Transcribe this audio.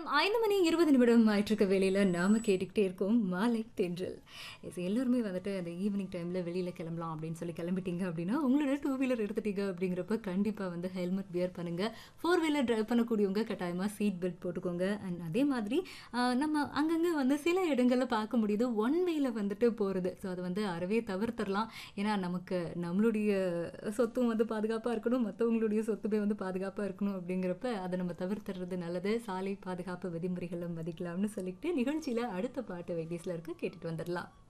நேரம் ஐந்து மணி இருபது நிமிடம் ஆயிட்டிருக்க வேலையில் நாம கேட்டுக்கிட்டே இருக்கோம் மாலை தென்றல் எஸ் எல்லாருமே வந்துட்டு அந்த ஈவினிங் டைமில் வெளியில் கிளம்பலாம் அப்படின்னு சொல்லி கிளம்பிட்டீங்க அப்படின்னா உங்களோட டூ வீலர் எடுத்துட்டீங்க அப்படிங்கிறப்ப கண்டிப்பாக வந்து ஹெல்மெட் வியர் பண்ணுங்கள் ஃபோர் வீலர் டிரைவ் பண்ணக்கூடியவங்க கட்டாயமாக சீட் பெல்ட் போட்டுக்கோங்க அண்ட் அதே மாதிரி ஆஹ், நம்ம அங்கங்கே வந்து சில இடங்களில் பார்க்க முடியுது ஒன் வேல வந்துட்டு போகிறது ஸோ அதை வந்து அறவே தவிர்த்தரலாம் ஏன்னா நமக்கு நம்மளுடைய சொத்தும் வந்து பாதுகாப்பாக இருக்கணும் மற்றவங்களுடைய சொத்துமே வந்து பாதுகாப்பாக இருக்கணும் அப்படிங்கிறப்ப அதை நம்ம தவிர்த்துறது நல்லது சாலை பாதுகாப்பு விதிமுறைகளை மதிக்கலாம்னு சொல்லிட்டு நிகழ்ச்சியில் அடுத்த பாட்டு வைத்தியஸில் இருக்க கேட்டுட்டு வந்துடலாம்